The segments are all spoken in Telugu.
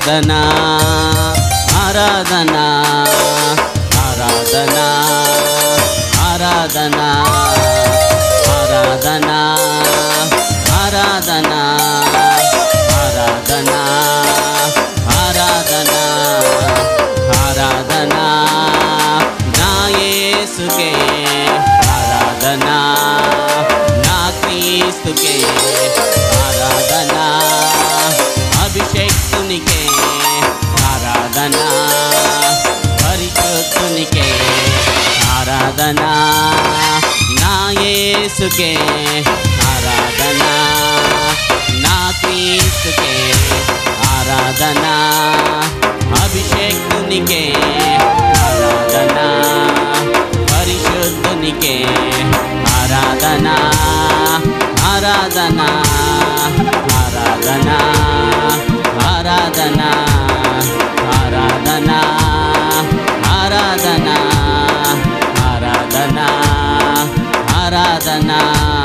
ఆరాధనా ఆరాధనా ఆరాధనా ఆరాధనా ఆరాధనా ఆరాధనా ఆరాధనా ఆరాధనా ఆరాధనా నా యేసుకే ఆరాధనా నా క్రీస్తుకే ఆరాధనా అభిషేక్తునికే ఆరాధనా పరిశుద్ధునికే ఆరాధనా నా యేసుకే ఆరాధనా నా క్రీస్తుకే ఆరాధనా అభిషేక్తునికే ఆరాధనా పరిశుద్ధునికే ఆరాధనా ఆరాధనా ఆరాధనా ఆరాధనా ఆరాధనా ఆరాధనా ఆరాధనా ఆరాధనా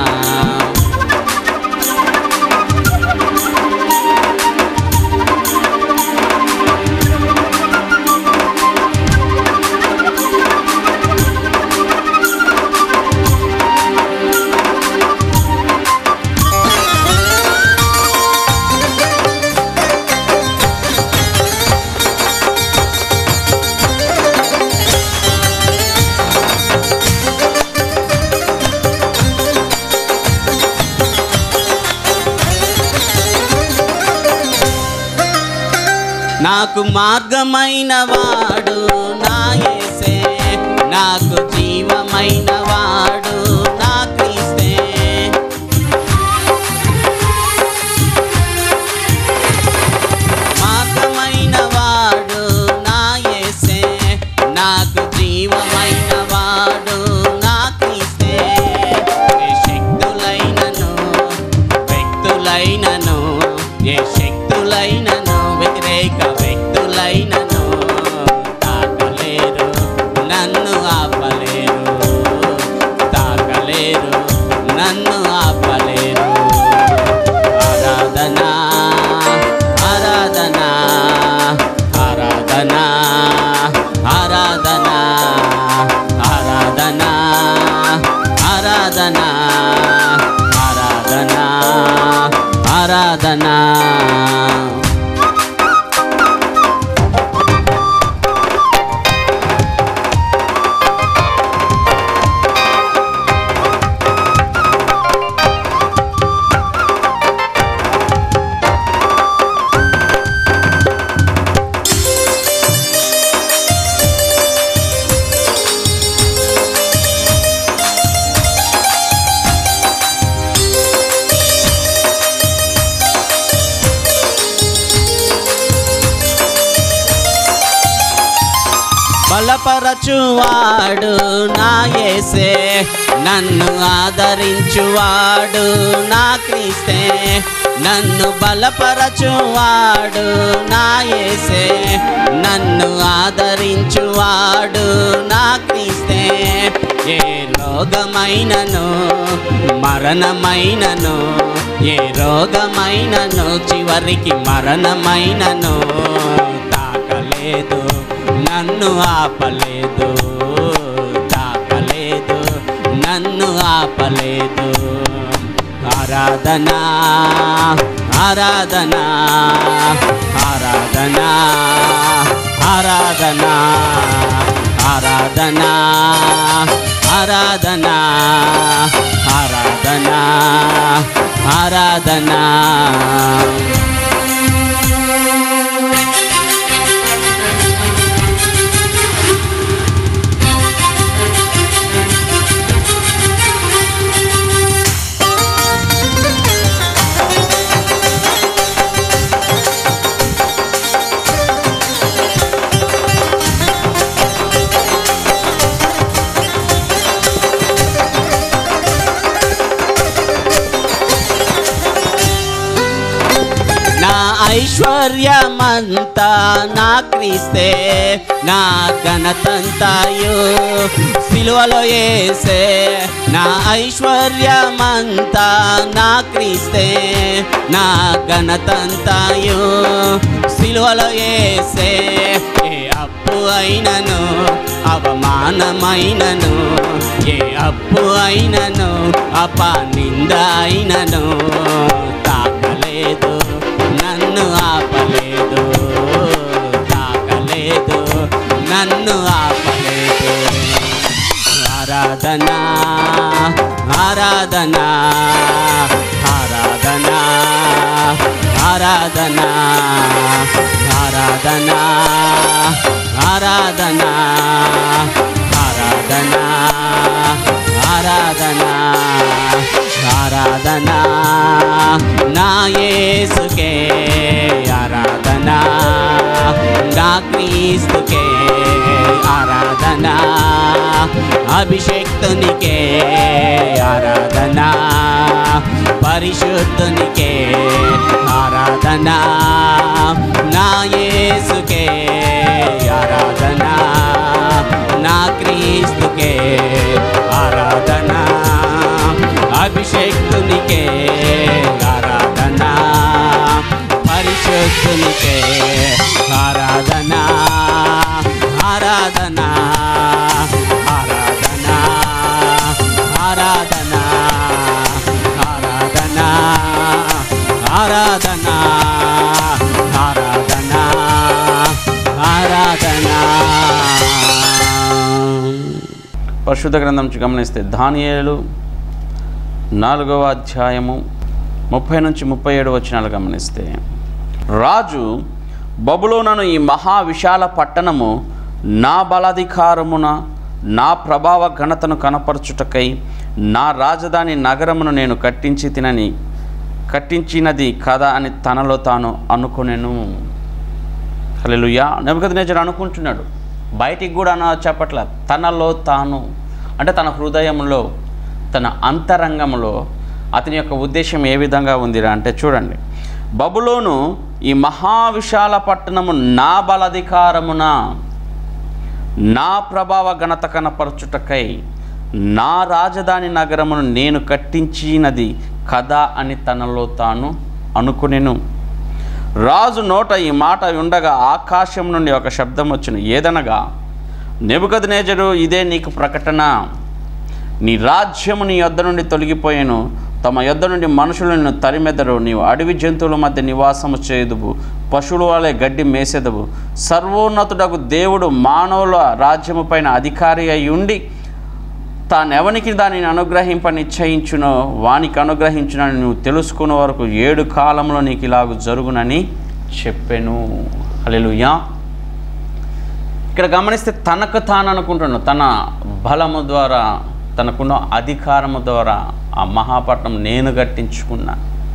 నాకు మార్గమైన వాడు నా యేసే నాకు జీవమైన వాడు నా క్రీస్తే మార్గమైన వాడు నా యేసే నాకు జీవమైన వాడు నా క్రీస్తే ఏ శక్తులైనను వ్యక్తులైనను ఏ శక్తులైనను వ్యతిరేక వ్యక్తులైనను తాకలేరు నన్ను ఆపలేరు తాకలేరు నన్ను ఆపలేరు ఆరాధనా ఆరాధనా ఆరాధనా ఆరాధనా ఆరాధనా ఆరాధనా ఆరాధనా ఆరాధనా బలపరచువాడు నా యేసే నన్ను ఆదరించువాడు నా క్రీస్తే నన్ను బలపరచువాడు నా యేసే నన్ను ఆదరించువాడు నా క్రీస్తే ఏ రోగమైనను మరణమైనను ఏ రోగమైనను చివరికి మరణమైనను తాకలేదు నన్ను ఆపలేదు తాకలేదు నన్ను ఆపలేదు ఆరాధనా ఆరాధనా ఆరాధనా ఆరాధనా ఆరాధనా ఆరాధనా ఆరాధనా ఆరాధనా ఐశ్వర్యమంతా నా క్రీస్తే నా ఘనతంతాయు సిలువలో ఏసే నా ఐశ్వర్యమంతా నా క్రీస్తే నా ఘనతంతాయు సిలువలో ఏసే ఏ అప్పు అయినను అవమానమైనను ఏ అప్పు అయినను అప నింద అయినను తాకలేదు నన్ను ఆపలేదు తాకలేదు నన్ను ఆపలేదు ఆరాధన ఆరాధన ఆరాధన ఆరాధన ఆరాధన ఆరాధన ఆరాధన ఆరాధన ఆరాధన నా యేసుకే ఆరాధన నా క్రీస్తుకే ఆరాధన అభిషేక్తునికే ఆరాధన పరిశుద్ధునికే ఆరాధన నా యేసుకే ఆరాధన నా క్రీస్తుకే ఆరాధన అభిషేక్తునికే ఆరాధన పరిశుద్ధునికే ఆరాధన ఆరాధన ఆరాధన ఆరాధన ఆరాధన ఆరాధన ఆరాధన ఆరాధన పరిశుద్ధ గ్రంథం నుంచి గమనిస్తే దానియేలు నాలుగవ అధ్యాయము ముప్పై నుంచి ముప్పై ఏడు వచనాలు గమనిస్తే రాజు బబులోనను ఈ మహా విశాల పట్టణము నా బలాధికారమున నా ప్రభావ ఘనతను కనపరచుటకై నా రాజధాని నగరమును నేను కట్టించి తినని కట్టించినది కదా అని తనలో తాను అనుకునేను హల్లెలూయా నెబుకద్నెజర్ అనుకుంటున్నాడు బయటికి కూడా అన చెప్పట్ల తనలో తాను అంటే తన హృదయంలో తన అంతరంగంలో అతని యొక్క ఉద్దేశం ఏ విధంగా ఉందిరా అంటే చూడండి బబులోను ఈ మహావిశాల పట్టణము నా బలాధికారమున నా ప్రభావ ఘనత కనపరచుటకై నా రాజధాని నగరమును నేను కట్టించినది కదా అని తనలో తాను అనుకునేను రాజు నోట ఈ మాట ఉండగా ఆకాశం నుండి ఒక శబ్దం వచ్చును ఏదనగా నెబుకద్నేజరు ఇదే నీకు ప్రకటన నీ రాజ్యము నీ యొద్ద నుండి తొలగిపోయాను తమ యొద్ద నుండి మనుషులను తరిమెదరు నీవు అడవి జంతువుల మధ్య నివాసము చేదువు పశువుల వలె గడ్డి మేసెదవు సర్వోన్నతుడకు దేవుడు మానవుల రాజ్యము పైన అధికారి అయి ఉండి తానెవనికి దానిని అనుగ్రహింప నిశ్చయించునో వానికి అనుగ్రహించునని నువ్వు తెలుసుకున్న వరకు ఏడు కాలంలో నీకు ఇలాగ జరుగునని చెప్పెను హల్లెలూయా ఇక్కడ గమనిస్తే తనకు తాను అనుకుంటున్నాడు తన బలము ద్వారా తనకున్న అధికారము ద్వారా ఆ మహాపట్నం నేను కట్టించుకున్నా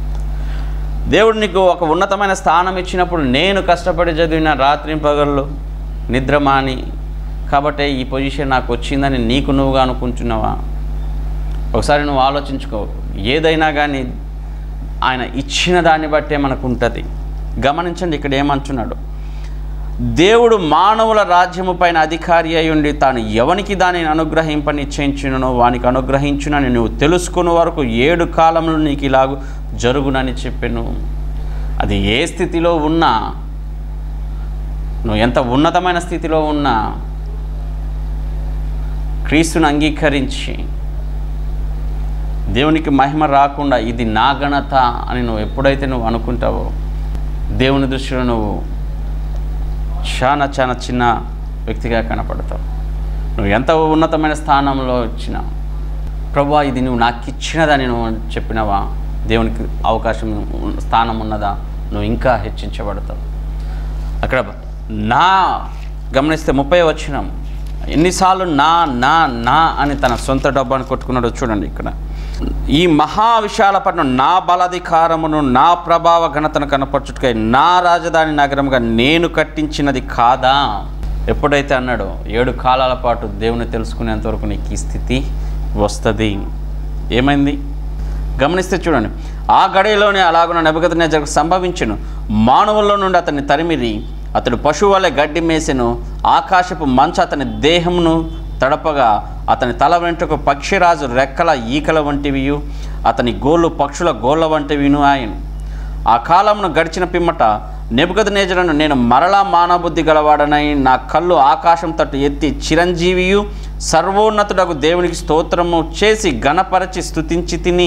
దేవుడు నీకు ఒక ఉన్నతమైన స్థానం ఇచ్చినప్పుడు నేను కష్టపడి చదివిన రాత్రి పగళ్ళు నిద్రమాని కాబట్టి ఈ పొజిషన్ నాకు వచ్చిందని నీకు నువ్వుగా అనుకుంటున్నావా ఒకసారి నువ్వు ఆలోచించుకో ఏదైనా కానీ ఆయన ఇచ్చిన దాన్ని బట్టే మనకు ఉంటుంది గమనించండి ఇక్కడ ఏమంటున్నాడు దేవుడు మానవుల రాజ్యము పైన అధికారి అయి ఉండి తాను ఎవనికి దానిని అనుగ్రహింప నిశ్చయించునో వానికి అనుగ్రహించునని నువ్వు తెలుసుకున్న వరకు ఏడు కాలంలో నీకు ఇలాగ జరుగునని చెప్పాను అది ఏ స్థితిలో ఉన్నా నువ్వు ఎంత ఉన్నతమైన స్థితిలో ఉన్నా క్రీస్తుని అంగీకరించి దేవునికి మహిమ రాకుండా ఇది నా ఘనత అని నువ్వు ఎప్పుడైతే నువ్వు అనుకుంటావో దేవుని దృష్టిలో నువ్వు చాలా చాలా చిన్న వ్యక్తిగా కనపడతావు నువ్వు ఎంత ఉన్నతమైన స్థానంలో వచ్చినా ప్రభా ఇది నువ్వు నాకు ఇచ్చినదని నువ్వు చెప్పినావా దేవునికి అవకాశం ఉన్- స్థానం ఉన్నదా నువ్వు ఇంకా హెచ్చించబడతావు అక్కడ నా గమనిస్తే ముప్పై వచ్చినాం ఎన్నిసార్లు నా నా నా అని తన సొంత డబ్బాను కొట్టుకున్నాడో చూడండి ఇక్కడ ఈ మహా విశాలపట్నం నా బలాధికారమును నా ప్రభావ ఘనతను కనపరచుటకై నా రాజధాని నగరంగా నేను కట్టించినది కాదా ఎప్పుడైతే అన్నాడో ఏడు కాలాల పాటు దేవుని తెలుసుకునేంత వరకు నీకు ఈ స్థితి వస్తుంది ఏమైంది గమనిస్తే చూడండి ఆ గడిలోనే అలాగున నెబదనేజర్కు సంభవించెను మానవుల్లో నుండి అతన్ని తరిమిరి అతడు పశువు వలె గడ్డి మేసెను ఆకాశపు మంచు అతని దేహమును తడపగా అతని తల వెంట్రుక పక్షిరాజు రెక్కల ఈకల వంటివియు అతని గోళ్ళు పక్షుల గోళ్ళ వంటివిను ఆయను ఆ కాలమును గడిచిన పిమ్మట నెబుకద్నేజరను నేను మరలా మానబుద్ధి గలవాడనై నా కళ్ళు ఆకాశం తట్టు ఎత్తి చిరంజీవియు సర్వోన్నతుడకు దేవునికి స్తోత్రము చేసి గణపరచి స్తుతించి తిని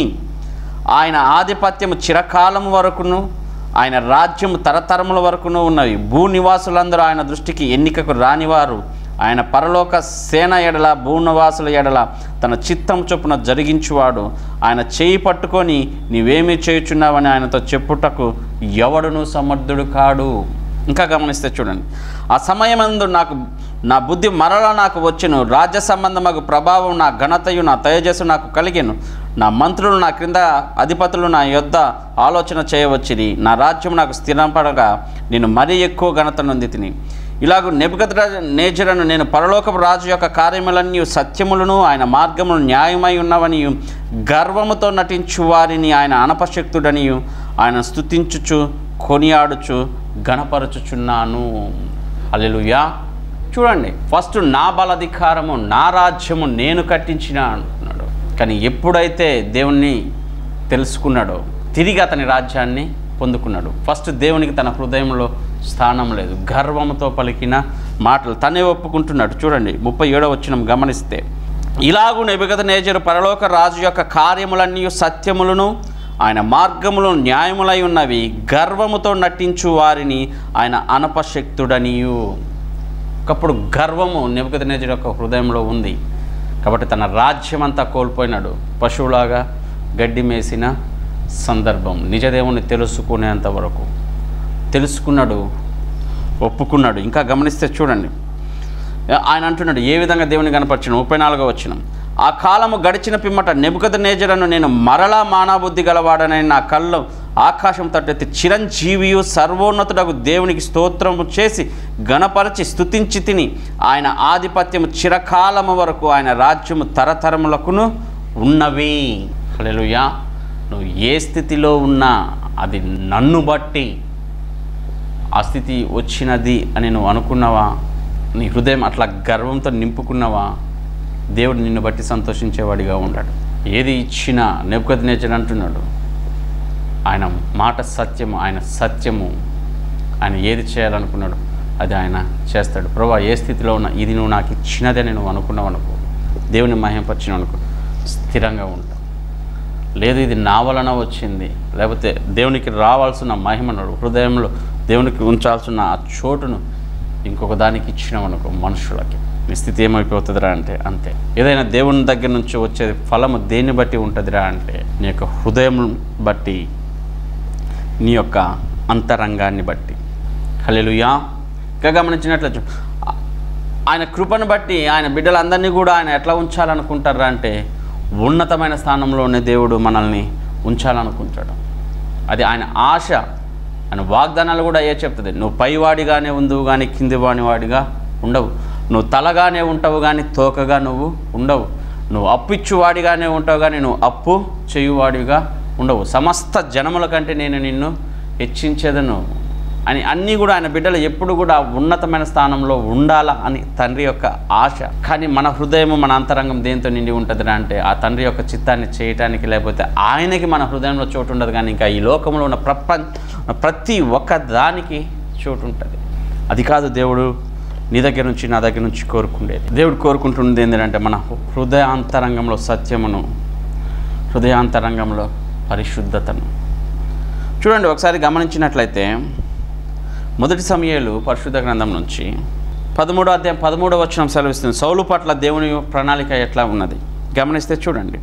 ఆయన ఆధిపత్యము చిరకాలం వరకును ఆయన రాజ్యము తరతరముల వరకును ఉన్నవి భూనివాసులందరూ ఆయన దృష్టికి ఎన్నికకు రానివారు ఆయన పరలోక సేన ఎడల భూనివాసుల ఎడల తన చిత్తం చొప్పున జరిగించువాడు ఆయన చేయి పట్టుకొని నీవేమి చేయుచున్నావని ఆయనతో చెప్పుటకు ఎవడును సమర్థుడు కాడు ఇంకా గమనిస్తే చూడండి ఆ సమయమందు నాకు నా బుద్ధి మరలా నాకు వచ్చెను రాజ్య సంబంధమగు ప్రభావం నా ఘనతయు నా తేజస్సు నాకు కలిగెను నా మంత్రులు నా క్రింద అధిపతులు నా యొద్ద ఆలోచన చేయవచ్చిరి నా రాజ్యం నాకు స్థిరపడగా నేను మరీ ఎక్కువ ఘనత నొంది తిని ఇలాగ నెబద్ నేజరను నేను పరలోకపు రాజు యొక్క కార్యములన్నీ సత్యములను ఆయన మార్గములు న్యాయమై ఉన్నవని గర్వముతో నటించు వారిని ఆయన అనపశక్తుడనియు ఆయన స్తుతించుచు కొనియాడుచు గణపరచుచున్నాను అల్లెలుయా చూడండి ఫస్ట్ నా బలధికారము నా రాజ్యము నేను కట్టించిన అంటున్నాడు కానీ ఎప్పుడైతే దేవుణ్ణి తెలుసుకున్నాడో తిరిగి అతని రాజ్యాన్ని పొందుకున్నాడు ఫస్ట్ దేవునికి తన హృదయంలో స్థానం లేదు గర్వంతో పలికిన మాటలు తనే ఒప్పుకుంటున్నాడు చూడండి ముప్పై ఏడో వచ్చిన గమనిస్తే ఇలాగు నెబిగత నేజరు పరలోక రాజు యొక్క కార్యములన్నీ సత్యములను ఆయన మార్గములు న్యాయములై ఉన్నవి గర్వముతో నటించు వారిని ఆయన అనపశక్తుడనియు ఒకప్పుడు గర్వము నెబుకదనేజర్ యొక్క హృదయంలో ఉంది కాబట్టి తన రాజ్యం అంతా కోల్పోయినాడు పశువులాగా గడ్డి మేసిన సందర్భం నిజదేవుని తెలుసుకునేంత వరకు తెలుసుకున్నాడు ఒప్పుకున్నాడు ఇంకా గమనిస్తే చూడండి ఆయన అంటున్నాడు ఏ విధంగా దేవుని కనపరిచిన ముప్పై నాలుగో వచ్చిన ఆ కాలము గడిచిన పిమ్మట నెబుకద నేజరను నేను మరలా మానాబుద్ధి గలవాడనని నా కళ్ళు ఆకాశం తట్టెత్తి చిరంజీవియు సర్వోన్నతుడకు దేవునికి స్తోత్రము చేసి గణపరచి స్తుతించి తిని ఆయన ఆధిపత్యము చిరకాలము వరకు ఆయన రాజ్యము తరతరములకును ఉన్నవి హల్లెలూయా నువ్వు ఏ స్థితిలో ఉన్నా అది నన్ను బట్టి ఆ స్థితి వచ్చినది అని నువ్వు అనుకున్నావా నీ హృదయం అట్లా గర్వంతో నింపుకున్నావా దేవుడు నిన్ను బట్టి సంతోషించేవాడిగా ఉంటాడు ఏది ఇచ్చినా నెప్పుకొద్ది నేచర్ అంటున్నాడు ఆయన మాట సత్యము ఆయన సత్యము ఆయన ఏది చేయాలనుకున్నాడు అది ఆయన చేస్తాడు ప్రభా ఏ స్థితిలో ఉన్నా ఇది నువ్వు నాకు ఇచ్చినదని నువ్వు అనుకున్నావు అనుకో దేవుని మహింపరిచిన అనుకో స్థిరంగా ఉంటావు లేదు ఇది నా వలన వచ్చింది లేకపోతే దేవునికి రావాల్సిన మహిమను హృదయంలో దేవునికి ఉంచాల్సిన ఆ చోటును ఇంకొక దానికి ఇచ్చినామనుకో మనుషులకి నీ స్థితి ఏమైపోతుందిరా అంటే అంతే ఏదైనా దేవుని దగ్గర నుంచి వచ్చే ఫలము దేన్ని బట్టి ఉంటుందిరా అంటే నీ యొక్క హృదయం బట్టి నీ యొక్క అంతరంగాన్ని బట్టి హల్లెలూయా ఇంకా గమనించినట్లు చూ- ఆయన కృపను బట్టి ఆయన బిడ్డలందరినీ కూడా ఆయన ఎట్లా ఉంచాలనుకుంటారా అంటే ఉన్నతమైన స్థానంలోనే దేవుడు మనల్ని ఉంచాలనుకుంటాడు అది ఆయన ఆశ ఆయన వాగ్దానాలు కూడా ఏ చెప్తుంది నువ్వు పైవాడిగానే ఉందువు కానీ కింది వాడిగా ఉండవు నువ్వు తలగానే ఉంటావు కానీ తోకగా నువ్వు ఉండవు నువ్వు అప్పు ఇచ్చువాడిగానే ఉంటావు కానీ నువ్వు అప్పు చేయువాడిగా ఉండవు సమస్త జనముల కంటే నేను నిన్ను హెచ్చించేదను అని అన్నీ కూడా ఆయన బిడ్డలు ఎప్పుడు కూడా ఉన్నతమైన స్థానంలో ఉండాలా అని తండ్రి యొక్క ఆశ కానీ మన హృదయం మన అంతరంగం దేంతో నిండి ఉంటుందిరా అంటే ఆ తండ్రి యొక్క చిత్తాన్ని చేయటానికి లేకపోతే ఆయనకి మన హృదయంలో చోటు ఉండదు కానీ ఇంకా ఈ లోకంలో ఉన్న ప్రపంచ ప్రతి ఒక్క దానికి చోటు ఉంటుంది అది కాదు దేవుడు నీ దగ్గర నుంచి నా దగ్గర నుంచి కోరుకుండేది దేవుడు కోరుకుంటున్నది ఏంటంటే మన హృదయాంతరంగంలో సత్యమును హృదయాంతరంగంలో పరిశుద్ధతను చూడండి ఒకసారి గమనించినట్లయితే మొదటి సమయాలు పరిశుద్ధ గ్రంథం నుంచి పదమూడో అధ్యాయం పదమూడవ వచనం సెలవిస్తుంది సౌలు పట్ల దేవుని ప్రణాళిక ఎట్లా ఉన్నది గమనిస్తే చూడండి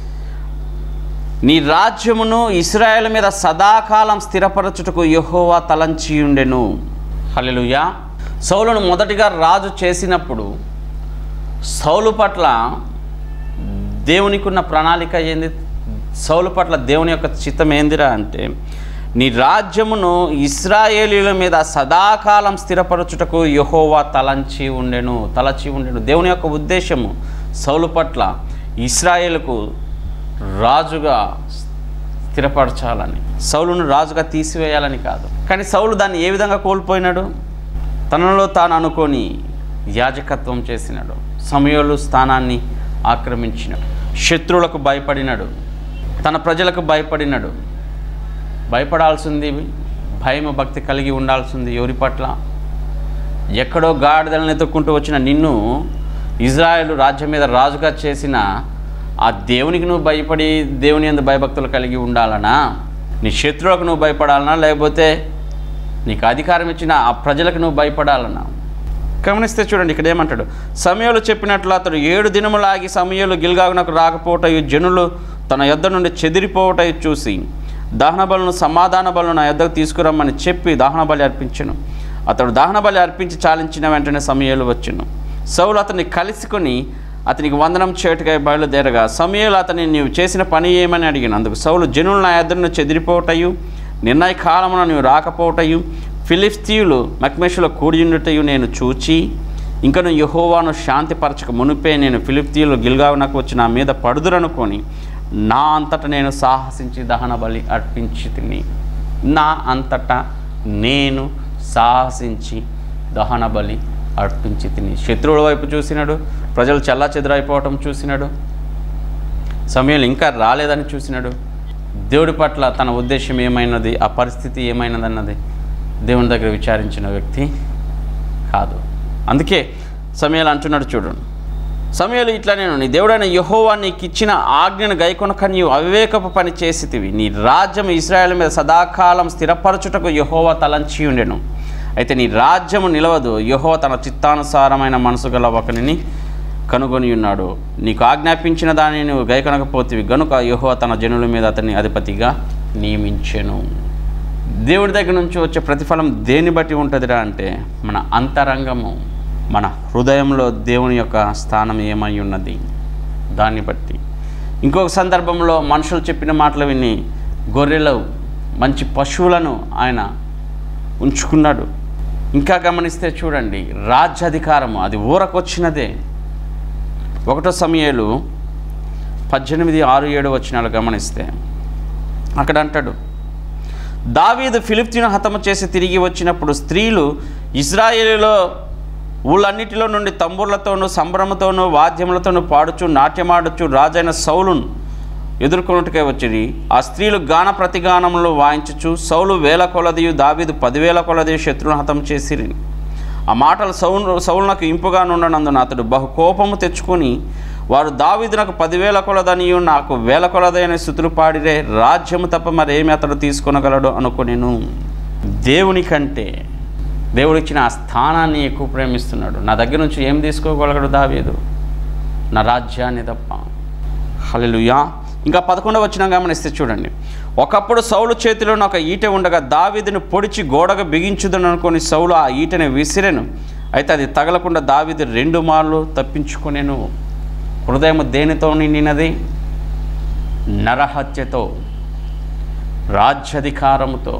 నీ రాజ్యమును ఇస్రాయేల్ మీద సదాకాలం స్థిరపరచుటకు యెహోవా తలంచి ఉండెను హల్లెలూయా సౌలును మొదటిగా రాజు చేసినప్పుడు సౌలు పట్ల దేవునికి ఉన్న ప్రణాళిక ఏంది సౌలు పట్ల దేవుని యొక్క చిత్తం ఏందిరా అంటే నీ రాజ్యమును ఇస్రాయేలీల మీద సదాకాలం స్థిరపరచుటకు యెహోవా తలంచి ఉండెను తలచి ఉండెను దేవుని యొక్క ఉద్దేశము సౌలు పట్ల ఇస్రాయేలుకు రాజుగా స్థిరపరచాలని సౌలును రాజుగా తీసివేయాలని కాదు కానీ సౌలు దాన్ని ఏ విధంగా కోల్పోయినాడు తనలో తాను అనుకొని యాజకత్వం చేసినాడు సమయంలో స్థానాన్ని ఆక్రమించినాడు శత్రువులకు భయపడినాడు తన ప్రజలకు భయపడినాడు భయపడాల్సింది భయం భక్తి కలిగి ఉండాల్సింది ఎవరి పట్ల ఎక్కడో గాడిదలను ఎత్తుక్కుంటూ వచ్చిన నిన్ను ఇజ్రాయెల్ రాజ్యం మీద రాజుగా చేసిన ఆ దేవునికి నువ్వు భయపడి దేవుని ఎందు భయభక్తులు కలిగి ఉండాలనా నీ శత్రువులకు నువ్వు భయపడాలనా లేకపోతే నీకు అధికారం ఇచ్చిన ఆ ప్రజలకు నువ్వు భయపడాలనా గమనిస్తే చూడండి ఇక్కడ ఏమంటాడు సమయంలో చెప్పినట్లు అతడు ఏడు దినములాగి సమయంలో గిల్గాగునకు రాకపోవటయు జనులు తన యొద్ద నుండి చెదిరిపోవటయు చూసి దహన బలును సమాధాన బలును నా యొద్దకు తీసుకురమ్మని చెప్పి దహన బలి అర్పించను అతడు దహన బలి అర్పించి చాలించిన వెంటనే సమయాలు వచ్చును సౌలు అతన్ని కలుసుకొని అతనికి వందనం చేటుగా బయలుదేరగా సమయాలు అతని నీవు చేసిన పని ఏమని అడిగిన అందుకు సౌలు జనులు నా ఎదురును చెదిరిపోవటయు నిర్ణయ కాలమున నీవు రాకపోవటయు ఫిలిస్తీయులు మక్మేషులో కూడియుండుటయు నేను చూచి ఇంకను యహోవాను శాంతిపరచక మునిపే నేను ఫిలిస్తీయులు గిల్గావునకు వచ్చి నా మీద పడుదురనుకొని నా అంతట నేను సాహసించి దహన బలి అర్పించి తిని నా అంతటా నేను సాహసించి దహన బలి అర్పించి తిని శత్రువుల వైపు చూసినాడు ప్రజలు చల్లా చెదురైపోవటం చూసినాడు సమయంలో ఇంకా రాలేదని చూసినాడు దేవుడి పట్ల తన ఉద్దేశం ఏమైనది ఆ పరిస్థితి ఏమైనదన్నది దేవుని దగ్గర విచారించిన వ్యక్తి కాదు అందుకే సమయాలు అంటున్నాడు చూడండి సమయాలు ఇట్లా నేను నీ దేవుడైన యహోవా నీకు ఇచ్చిన ఆజ్ఞను గైకొనక నీవు అవివేకపు పని చేసితివి నీ రాజ్యం ఇస్రాయేల్ మీద సదాకాలం స్థిరపరచుటకు యహోవా తలంచి ఉండెను అయితే నీ రాజ్యము నిలవదు యహోవా తన చిత్తానుసారమైన మనసు గల ఒకనిని కనుగొని ఉన్నాడు నీకు ఆజ్ఞాపించిన దానిని నువ్వు గైకొనకపోతివి గనుక యహోవా తన జనుల మీద అతన్ని అధిపతిగా నియమించెను దేవుడి దగ్గర నుంచి వచ్చే ప్రతిఫలం దేని బట్టి ఉంటుందిరా అంటే మన అంతరంగము మన హృదయంలో దేవుని యొక్క స్థానం ఏమై ఉన్నది దాన్ని బట్టి ఇంకొక సందర్భంలో మనుషులు చెప్పిన మాటలు విని గొర్రెలు మంచి పశువులను ఆయన ఉంచుకున్నాడు ఇంకా గమనిస్తే చూడండి రాజ్యాధికారము అది ఊరకొచ్చినదే ఒకటో సమయాలు పద్దెనిమిది ఆరు ఏడు వచ్చినాలు గమనిస్తే అక్కడ అంటాడు దావీదు ఫిలిప్తీను హతము చేసి తిరిగి వచ్చినప్పుడు స్త్రీలు ఇజ్రాయేలులో ఊళ్ళన్నిటిలో నుండి తంబుర్లతోనూ సంభ్రమతోనూ వాద్యములతోనూ పాడుచు నాట్యమాడుచు రాజైన సౌలును ఎదుర్కొన్నట్టుకే వచ్చింది ఆ స్త్రీలు గాన ప్రతిగానములు వాయించుచు సౌలు వేల కొలదియు దావీదు పదివేల కొలదియు శత్రువును హతం చేసిరి ఆ మాటలు సౌలు సౌలునకు ఇంపుగా నుండనందున అతడు బహు కోపము తెచ్చుకొని వారు దావీదునకు పదివేల కొలదనియు నాకు వేల కొలదైన స్థుతులు పాడిరే రాజ్యము తప్ప మరేమి అతడు తీసుకొనగలడు అనుకునేను దేవుని కంటే దేవుడిచ్చిన ఆ స్థానాన్ని ఎక్కువ ప్రేమిస్తున్నాడు నా దగ్గర నుంచి ఏం తీసుకోగలగడు దావీదు నా రాజ్యాన్ని తప్ప హల్లెలూయా ఇంకా పదకొండవ వచ్చిన గమనిస్తే చూడండి ఒకప్పుడు సౌలు చేతిలో ఒక ఈటె ఉండగా దావీదును పొడిచి గోడగా బిగించుదని అనుకొని సౌలు ఆ ఈటెని విసిరెను అయితే అది తగలకుండా దావీదు రెండు మార్లు తప్పించుకునేను హృదయం దేనితో నిండినది నరహత్యతో రాజ్యాధికారముతో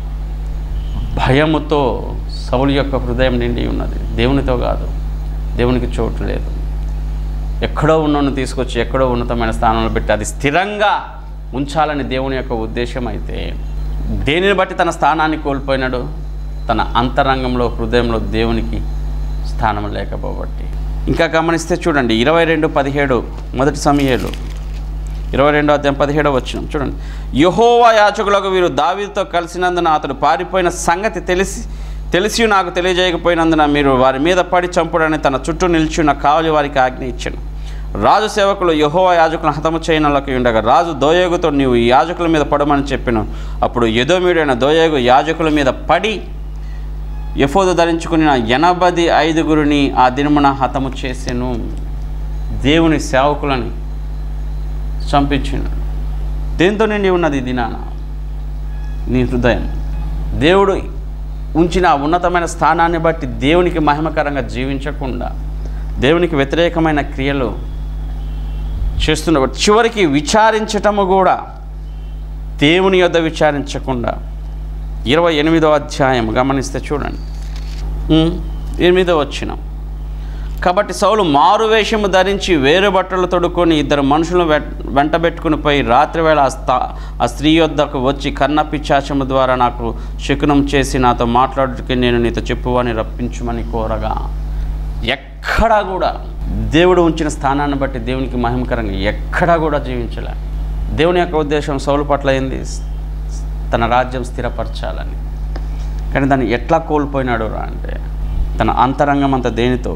భయముతో సౌలు యొక్క హృదయం నిండి ఉన్నది దేవునితో కాదు దేవునికి చోటు లేదు ఎక్కడో ఉన్నోను తీసుకొచ్చి ఎక్కడో ఉన్నతమైన స్థానంలో పెట్టి అది స్థిరంగా ఉంచాలని దేవుని యొక్క ఉద్దేశం అయితే దేనిని బట్టి తన స్థానాన్ని కోల్పోయినాడు తన అంతరంగంలో హృదయంలో దేవునికి స్థానం లేకపోబట్టి ఇంకా గమనిస్తే చూడండి ఇరవై రెండు పదిహేడు మొదటి సమయాలు ఇరవై రెండో అధ్యాయం పదిహేడో వచ్చిన చూడండి యహోవా యాచకులకు వీరు దావీదుతో కలిసినందున అతడు పారిపోయిన సంగతి తెలిసి తెలిసి నాకు తెలియజేయకపోయినందున మీరు వారి మీద పడి చంపుడని తన చుట్టూ నిలిచి ఉన్న కావలి వారికి ఆజ్ఞ ఇచ్చాను రాజు సేవకులు యహోవా యాజకులను హతము చేయనలకు ఉండగా రాజు దోయేగుతో నీవు ఈ యాజకుల మీద పడమని చెప్పాను అప్పుడు ఎదోమీడైన దోయేగు యాజకుల మీద పడి ఎఫోదు ధరించుకున్న ఎనభై ఐదుగురిని ఆ దినమున హతము చేసెను దేవుని సేవకులని చంపించాడు దేంతో నిండి ఉన్నది ఈ దినాన నీ హృదయం దేవుడు ఉంచిన ఆ ఉన్నతమైన స్థానాన్ని బట్టి దేవునికి మహిమకరంగా జీవించకుండా దేవునికి వ్యతిరేకమైన క్రియలు చేస్తున్నప్పుడు చివరికి విచారించటము కూడా దేవుని యొద్ద విచారించకుండా ఇరవై ఎనిమిదో అధ్యాయం గమనిస్తే చూడండి ఉమ్, ఎనిమిదో వచ్చిన కాబట్టి సౌలు మారు వేషము ధరించి వేరు బట్టలు తొడుక్కొని ఇద్దరు మనుషులను వె- వెంటబెట్టుకుని పోయి రాత్రివేళ ఆ స్థా ఆ స్త్రీ యొద్దకు వచ్చి కన్న పిచ్చాచము ద్వారా నాకు శకునం చేసి నాతో మాట్లాడుటకి నేను నీతో చెప్పువని రప్పించుమని కోరగా ఎక్కడా కూడా దేవుడు ఉంచిన స్థానాన్ని బట్టి దేవునికి మహిమకరంగా ఎక్కడా కూడా జీవించలే దేవుని యొక్క ఉద్దేశం సౌలు పట్ల ఏంది తన రాజ్యం స్థిరపరచాలని కానీ దాన్ని ఎట్లా కోల్పోయినాడు రా అంటే తన అంతరంగం అంతా దేనితో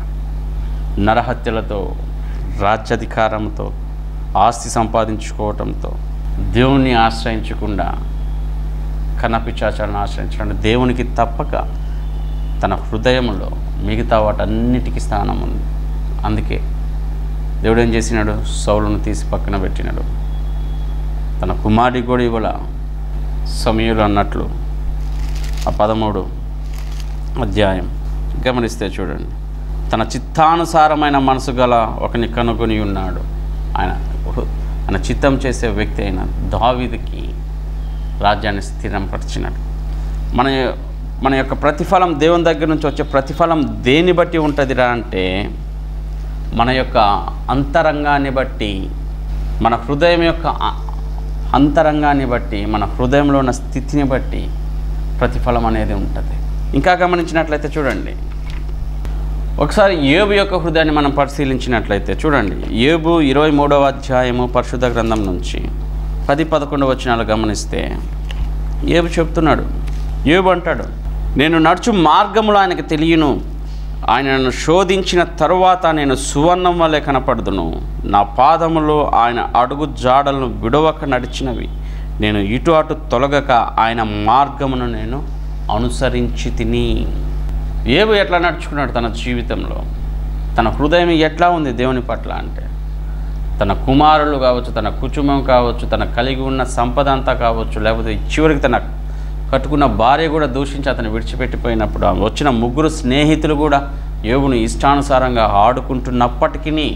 నరహత్యలతో రాజ్యాధికారంతో ఆస్తి సంపాదించుకోవటంతో దేవుణ్ణి ఆశ్రయించకుండా కన్నపిచాచాలను ఆశ్రయించడం దేవునికి తప్పక తన హృదయంలో మిగతా వాటన్నిటికీ స్థానం ఉంది అందుకే దేవుడు ఏం చేసినాడు సౌలును తీసి పక్కన పెట్టినాడు తన కుమారి కూడా ఇవ్వల సమయులు అన్నట్లు ఆ పదమూడు అధ్యాయం గమనిస్తే చూడండి తన చిత్తానుసారమైన మనసు గల ఒకని కనుగొని ఉన్నాడు ఆయన ఆయన చిత్తం చేసే వ్యక్తి అయిన దావీదుకి రాజ్యాన్ని స్థిరంపరిచినాడు మన మన యొక్క ప్రతిఫలం దేవుని దగ్గర నుంచి వచ్చే ప్రతిఫలం దేన్ని బట్టి ఉంటుందిరా అంటే మన యొక్క అంతరంగాన్ని బట్టి మన హృదయం యొక్క అ- అంతరంగాన్ని బట్టి మన హృదయంలో ఉన్న స్థితిని బట్టి ప్రతిఫలం అనేది ఉంటుంది ఇంకా గమనించినట్లయితే చూడండి ఒకసారి ఏబు యొక్క హృదయాన్ని మనం పరిశీలించినట్లయితే చూడండి ఏబు ఇరవై మూడవ అధ్యాయము పరిశుద్ధ గ్రంథం నుంచి పది పదకొండు వచనాలు గమనిస్తే ఏబు చెప్తున్నాడు ఏబు అంటాడు నేను నడుచు మార్గములో ఆయనకు తెలియను ఆయన నన్ను శోధించిన తరువాత నేను సువర్ణం వలె కనపడుదును నా పాదములో ఆయన అడుగు జాడలను విడవక నడిచినవి నేను ఇటు అటు తొలగక ఆయన మార్గమును నేను అనుసరించి తిని ఏబు ఎట్లా నడుచుకున్నాడు తన జీవితంలో తన హృదయం ఎట్లా ఉంది దేవుని పట్ల అంటే తన కుమారులు కావచ్చు తన కుటుంబం కావచ్చు తన కలిగి ఉన్న సంపద అంతా కావచ్చు లేకపోతే చివరికి తన కట్టుకున్న భార్య కూడా దూషించి అతను విడిచిపెట్టిపోయినప్పుడు ఆ వచ్చిన ముగ్గురు స్నేహితులు కూడా ఏబును ఇష్టానుసారంగా ఆడుకుంటున్నప్పటికీ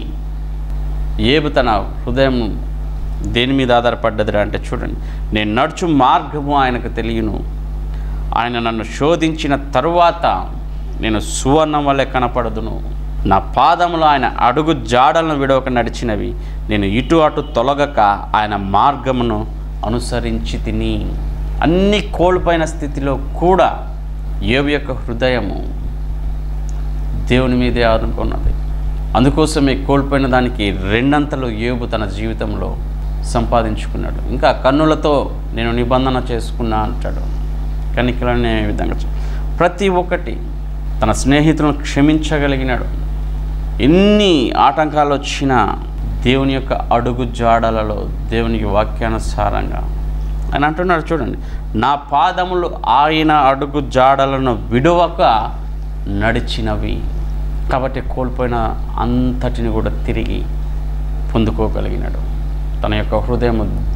ఏబు తన హృదయం దేని మీద ఆధారపడ్డదిరా అంటే చూడండి నేను నడుచు మార్గము ఆయనకు తెలియను ఆయన నన్ను శోధించిన తరువాత నేను సువర్ణం వల్లే కనపడదును నా పాదములో ఆయన అడుగు జాడలను విడవక నడిచినవి నేను ఇటు అటు తొలగక ఆయన మార్గమును అనుసరించి తిని అన్ని కోల్పోయిన స్థితిలో కూడా ఏవి యొక్క హృదయము దేవుని మీదే ఆనుకున్నది అందుకోసమే కోల్పోయిన దానికి రెండంతలు ఏబు తన జీవితంలో సంపాదించుకున్నాడు ఇంకా కన్నులతో నేను నిబంధన చేసుకున్నా అంటాడు కనికలనే విధంగా చెప్- ప్రతి ఒక్కటి తన స్నేహితులను క్షమించగలిగినాడు ఎన్ని ఆటంకాలు వచ్చినా దేవుని యొక్క అడుగు జాడలలో దేవునికి వాక్యానుసారంగా ఆయన అంటున్నాడు చూడండి నా పాదములు ఆయన అడుగు జాడలను విడువక నడిచినవి కాబట్టి కోల్పోయిన అంతటిని కూడా తిరిగి పొందుకోగలిగినాడు తన యొక్క హృదయం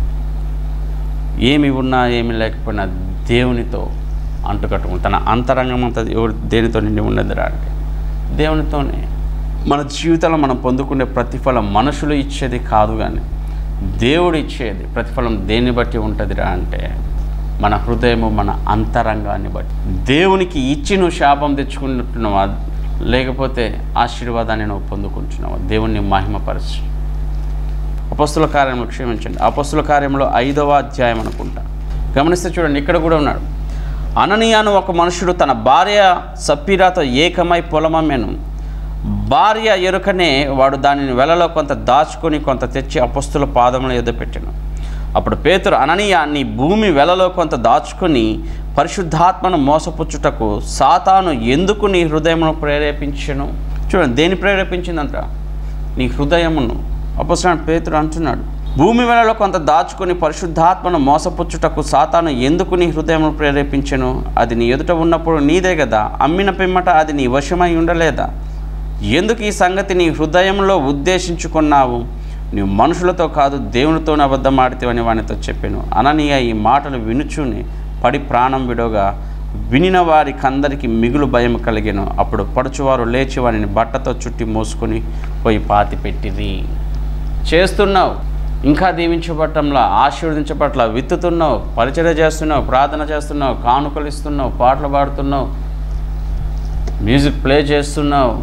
ఏమి ఉన్నా ఏమి లేకపోయినా దేవునితో అంటుకట్టుకుని తన అంతరంగం అంతా ఎవరు దేనితో నిండి ఉన్నదిరా అంటే దేవునితోనే మన జీవితంలో మనం పొందుకునే ప్రతిఫలం మనుషులు ఇచ్చేది కాదు కానీ దేవుడు ఇచ్చేది ప్రతిఫలం దేన్ని బట్టి ఉంటుందిరా అంటే మన హృదయము మన అంతరంగాన్ని బట్టి దేవునికి ఇచ్చి నువ్వు శాపం తెచ్చుకుంటున్నావా లేకపోతే ఆశీర్వాదాన్ని నువ్వు పొందుకుంటున్నావా దేవుణ్ణి మహిమపరచు అపస్తుల కార్యంలో క్షమించండి అపస్తుల కార్యంలో ఐదవ అధ్యాయం అనుకుంటా గమనిస్తే చూడండి ఇక్కడ కూడా ఉన్నాడు అననీయాను ఒక మనుషుడు తన భార్య సప్పీరాతో ఏకమై పొలమమ్మెను భార్య ఎరుకనే వాడు దానిని వెలలో కొంత దాచుకొని కొంత తెచ్చి అపస్తుల పాదముల ఎదుట పెట్టాను అప్పుడు పేతురు అననీయ నీ భూమి వెలలో కొంత దాచుకొని పరిశుద్ధాత్మను మోసపుచ్చుటకు సాతాను ఎందుకు నీ హృదయమును ప్రేరేపించను చూడండి దేని ప్రేరేపించిందంట నీ హృదయమును అపసరాన్ని పేతుడు అంటున్నాడు భూమి వేళలో కొంత దాచుకొని పరిశుద్ధాత్మను మోసపుచ్చుటకు సాతాను ఎందుకు నీ హృదయమును ప్రేరేపించెను అది నీ ఎదుట ఉన్నప్పుడు నీదే కదా అమ్మిన పిమ్మట అది నీ వశమై ఉండలేదా ఎందుకు ఈ సంగతి నీ హృదయంలో ఉద్దేశించుకున్నావు నీవు మనుషులతో కాదు దేవునితో అబద్ధం ఆడితేవని వానితో చెప్పాను అననీయ ఈ మాటలు వినుచుని పడి ప్రాణం విడోగా వినిన వారికి అందరికీ మిగులు భయం కలిగెను అప్పుడు పడుచువారు లేచి వారిని బట్టతో చుట్టి మోసుకొని పోయి పాతి పెట్టిరి చేస్తున్నావు ఇంకా దీవించబట్టంలా ఆశీర్వదించబట్ల విత్తుతున్నావు పరిచర్య చేస్తున్నావు ప్రార్థన చేస్తున్నావు కానుకలు ఇస్తున్నావు పాటలు పాడుతున్నావు మ్యూజిక్ ప్లే చేస్తున్నావు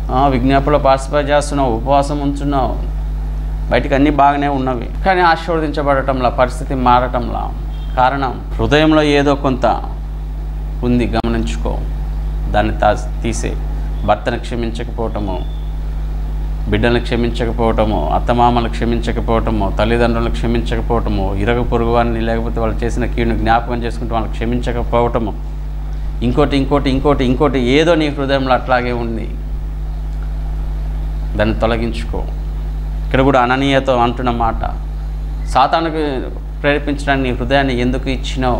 ఆ, విజ్ఞాపనలో పార్టిసిపేట్ చేస్తున్నావు ఉపవాసం ఉంచున్నావు బయటికి అన్నీ బాగానే ఉన్నవి కానీ ఆశీర్వదించబడటంలా పరిస్థితి మారటంలా కారణం హృదయంలో ఏదో కొంత ఉంది గమనించుకో దాన్ని తా తీసే భర్తను క్షమించకపోవటము బిడ్డలను క్షమించకపోవటము అత్తమామలు క్షమించకపోవటము తల్లిదండ్రులను క్షమించకపోవటము ఇరగ పొరుగు వారిని లేకపోతే వాళ్ళు చేసిన కీడును జ్ఞాపకం చేసుకుంటూ వాళ్ళని క్షమించకపోవటము ఇంకోటి ఇంకోటి ఇంకోటి ఇంకోటి ఏదో నీ హృదయంలో అట్లాగే ఉంది దాన్ని తొలగించుకో ఇక్కడ కూడా అననీయతో అంటున్న మాట సాతానికి ప్రేరేపించడానికి నీ హృదయాన్ని ఎందుకు ఇచ్చినావు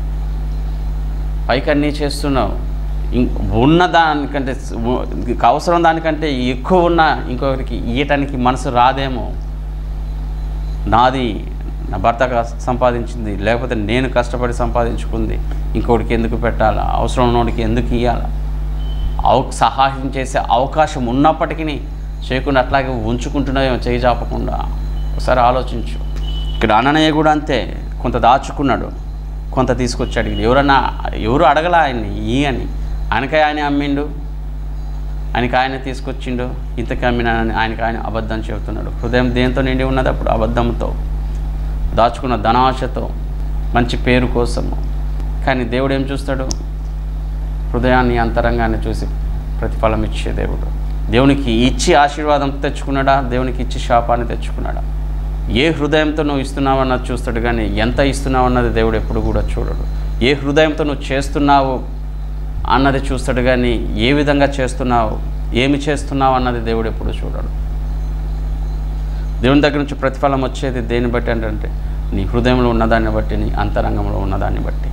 పైకి అన్నీ చేస్తున్నావు ఇం- ఉన్న దానికంటే స్- ఉ- అవసరం దానికంటే ఎక్కువ ఉన్న ఇంకొకరికి ఇయ్యటానికి మనసు రాదేమో నాది నా భర్త కస్- సంపాదించింది లేకపోతే నేను కష్టపడి సంపాదించుకుంది ఇంకోటికి ఎందుకు పెట్టాలా అవసరం ఉన్నోడికి ఎందుకు ఇవ్వాలా అవ సహాయం చేసే అవకాశం ఉన్నప్పటికీ చేయకుండా అట్లాగే ఉంచుకుంటున్నాయో చేయి చాపకుండా ఒకసారి ఆలోచించు ఇక్కడ అన్నయ్య కూడా అంతే కొంత దాచుకున్నాడు కొంత తీసుకొచ్చి అడిగింది ఎవరన్నా ఎవరు అడగలా ఆయన్ని ఈ అని ఆయనకే ఆయన అమ్మిండు ఆయనకి ఆయన తీసుకొచ్చిండు ఇంతకి అమ్మినానని ఆయనకి ఆయన అబద్ధం చెబుతున్నాడు హృదయం దేంతో నిండి ఉన్నది అప్పుడు అబద్ధంతో దాచుకున్న ధనాశతో మంచి పేరు కోసము కానీ దేవుడు ఏం చూస్తాడు హృదయాన్ని అంతరంగాన్ని చూసి ప్రతిఫలం ఇచ్చే దేవుడు దేవునికి ఇచ్చి ఆశీర్వాదం తెచ్చుకున్నాడా దేవునికి ఇచ్చి శాపాన్ని తెచ్చుకున్నాడా ఏ హృదయంతో నువ్వు ఇస్తున్నావు అన్నది చూస్తాడు కానీ ఎంత ఇస్తున్నావు అన్నది దేవుడు ఎప్పుడు కూడా చూడడు ఏ హృదయంతో నువ్వు చేస్తున్నావు అన్నది చూస్తాడు కానీ ఏ విధంగా చేస్తున్నావు ఏమి చేస్తున్నావు అన్నది దేవుడు ఎప్పుడు చూడడు దేవుని దగ్గర నుంచి ప్రతిఫలం వచ్చేది దేన్ని బట్టి అంటే నీ హృదయంలో ఉన్నదాన్ని బట్టి నీ అంతరంగంలో ఉన్నదాన్ని బట్టి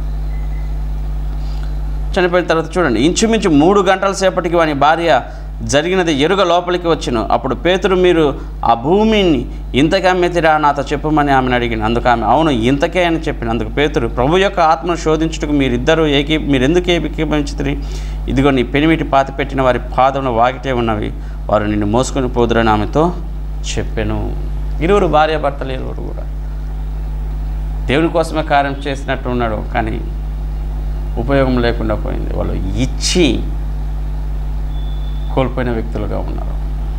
చనిపోయిన తర్వాత చూడండి ఇంచుమించు మూడు గంటల సేపటికి వాని భార్య జరిగినది ఎరుగ లోపలికి వచ్చును అప్పుడు పేతురు మీరు ఆ భూమిని ఇంతకే అమ్మెతిరా నాతో చెప్పమని ఆమెను అడిగిన అందుకు ఆమె అవును ఇంతకే అని చెప్పిన అందుకు పేతురు ప్రభు యొక్క ఆత్మను శోధించుటకు మీరిద్దరూ ఏకీ మీరు ఎందుకు ఏకీభవించుతుంది ఇదిగో నీ పెనిమిటి పాతి పెట్టిన వారి పాదములు వాకిటే ఉన్నవి వారు నిన్ను మోసుకొని పోదురని ఆమెతో చెప్పాను ఇరువురు భార్య భర్తలు ఇరువురు కూడా దేవుని కోసమే కార్యం చేసినట్టు ఉన్నాడు కానీ ఉపయోగం లేకుండా పోయింది వాళ్ళు ఇచ్చి కోల్పోయిన వ్యక్తులుగా ఉన్నారు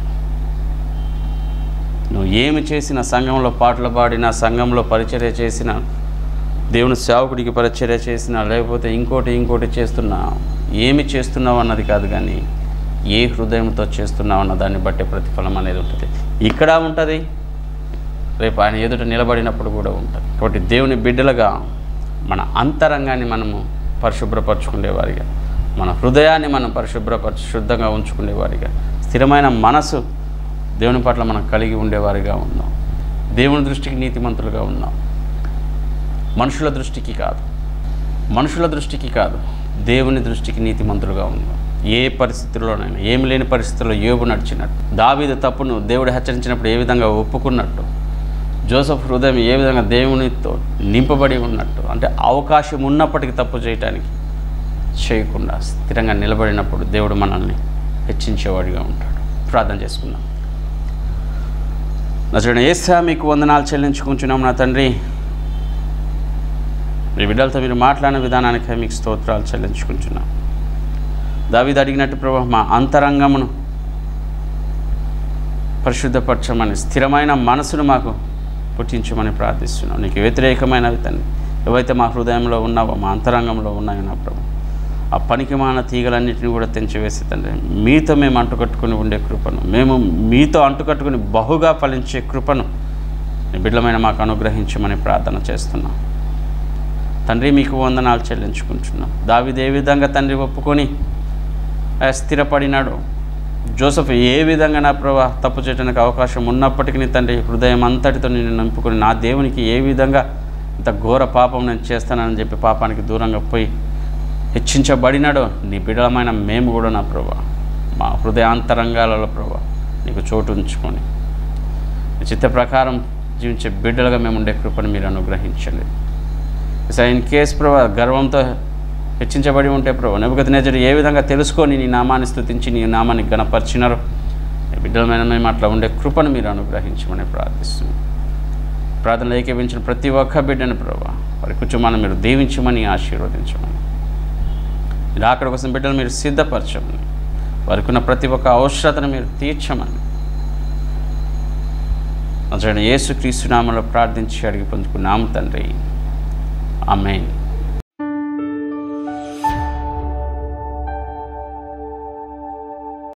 నువ్వు ఏమి చేసిన సంఘంలో పాటలు పాడినా సంఘంలో పరిచర్య చేసిన దేవుని సేవకుడికి పరిచర్య చేసినా లేకపోతే ఇంకోటి ఇంకోటి చేస్తున్నా ఏమి చేస్తున్నావు అన్నది కాదు కానీ ఏ హృదయంతో చేస్తున్నావు అన్న దాన్ని బట్టే ప్రతిఫలం అనేది ఉంటుంది ఇక్కడ ఉంటుంది రేపు ఆయన ఎదుట నిలబడినప్పుడు కూడా ఉంటుంది కాబట్టి దేవుని బిడ్డలుగా మన అంతరంగాన్ని మనము పరిశుభ్రపరచుకునేవారిగా మన హృదయాన్ని మనం పరిశుభ్రపరచు శుద్ధంగా ఉంచుకునేవారిగా స్థిరమైన మనసు దేవుని పట్ల మనం కలిగి ఉండేవారిగా ఉన్నాం దేవుని దృష్టికి నీతిమంతులుగా ఉన్నాం మనుషుల దృష్టికి కాదు మనుషుల దృష్టికి కాదు దేవుని దృష్టికి నీతిమంతులుగా ఉన్నాం ఏ పరిస్థితుల్లోనైనా ఏమి లేని పరిస్థితుల్లో యోగు నడిచినట్టు దావీదు తప్పును దేవుడు హెచ్చరించినప్పుడు ఏ విధంగా ఒప్పుకున్నట్టు జోసఫ్ హృదయం ఏ విధంగా దేవునితో నింపబడి ఉన్నట్టు అంటే అవకాశం ఉన్నప్పటికీ తప్పు చేయటానికి చేయకుండా స్థిరంగా నిలబడినప్పుడు దేవుడు మనల్ని హెచ్చించేవాడిగా ఉంటాడు ప్రార్థన చేసుకుందాం నచ్చిన ఏసా మీకు వందనాలు చెల్లించుకుంటున్నాం నా తండ్రి మీ బిడ్డలతో మీరు మాట్లాడిన విధానానికి మీకు స్తోత్రాలు చెల్లించుకుంటున్నాం దావీదు అడిగినట్టు ప్రభు మా అంతరంగమును పరిశుద్ధపరచమని స్థిరమైన మనసును మాకు పుట్టించమని ప్రార్థిస్తున్నాం నీకు వ్యతిరేకమైనవి తండ్రి ఏవైతే మా హృదయంలో ఉన్నావో మా అంతరంగంలో ఉన్నాయో నా ప్రభు ఆ పనికిమాన తీగలన్నింటినీ కూడా తెంచివేసి తండ్రి మీతో మేము అంటుకట్టుకుని ఉండే కృపను మేము మీతో అంటుకట్టుకుని బహుగా ఫలించే కృపను నీ బిడ్డలమైన మాకు అనుగ్రహించమని ప్రార్థన చేస్తున్నాం తండ్రి మీకు వందనాలు చెల్లించుకుంటున్నాం దావిది ఏ విధంగా తండ్రి ఒప్పుకొని ఆ, స్థిరపడినాడు జోసఫ్ ఏ విధంగా నా ప్రభా తప్పు చేయడానికి అవకాశం ఉన్నప్పటికీ నీ తండ్రి హృదయం అంతటితో నేను నింపుకొని నా దేవునికి ఏ విధంగా ఇంత ఘోర పాపం నేను చేస్తానని చెప్పి పాపానికి దూరంగా పోయి హెచ్చించబడినాడో నీ బిడలమైన మేము కూడా నా ప్రభా మా హృదయాంతరంగాలలో ప్రభా నీకు చోటు ఉంచుకొని నీ చిత్త ప్రకారం జీవించే బిడ్డలుగా మేము ఉండే కృపను మీరు అనుగ్రహించండి సార్ ఇన్ కేస్ ప్రభా గర్వంతో హెచ్చించబడి ఉంటే ప్రభు నెబద్ నేజరు ఏ విధంగా తెలుసుకొని నీ నామాన్ని స్థుతించి నీ నామాన్ని గణపరిచినారో నీ బిడ్డలమైన మేము అట్లా ఉండే కృపను మీరు అనుగ్రహించమని ప్రార్థిస్తున్నాం ప్రార్థనలు ఏకీపించిన ప్రతి ఒక్క బిడ్డని ప్రభా వారి కుటుంబాన్ని మీరు దీవించమని ఆశీర్వదించమని మీరు అక్కడ కోసం బిడ్డలు మీరు సిద్ధపరచమని వారికి ఉన్న ప్రతి ఒక్క అవసరతను మీరు తీర్చమని అతడు యేసు క్రీస్తునామలో ప్రార్థించి అడిగి పొందుకున్నాము తండ్రి ఆమెన్